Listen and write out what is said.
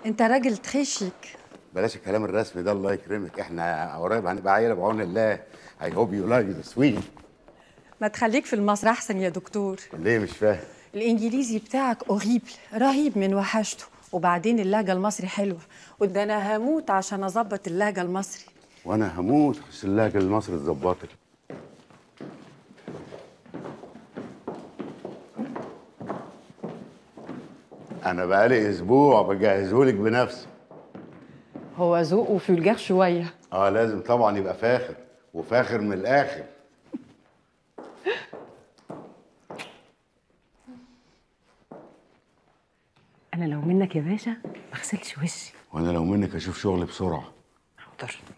انت راجل تخيشك بلاش الكلام الرسمي ده الله يكرمك احنا قريب هنبقى عيله بعون الله اي هوب يو لايك سويت ما تخليك في المصر احسن يا دكتور ليه مش فاهم الانجليزي بتاعك اوريبل رهيب من وحشته وبعدين اللهجه المصري حلوه وده انا هموت عشان اظبط اللهجه المصري وانا هموت بس اللهجه المصري اتظبطت انا بقالي اسبوع بجهزهولك بنفسي هو ذوق وفولجار شويه اه لازم طبعا يبقى فاخر وفاخر من الاخر انا لو منك يا باشا ما اغسلش وشي وانا لو منك اشوف شغل بسرعه حاضر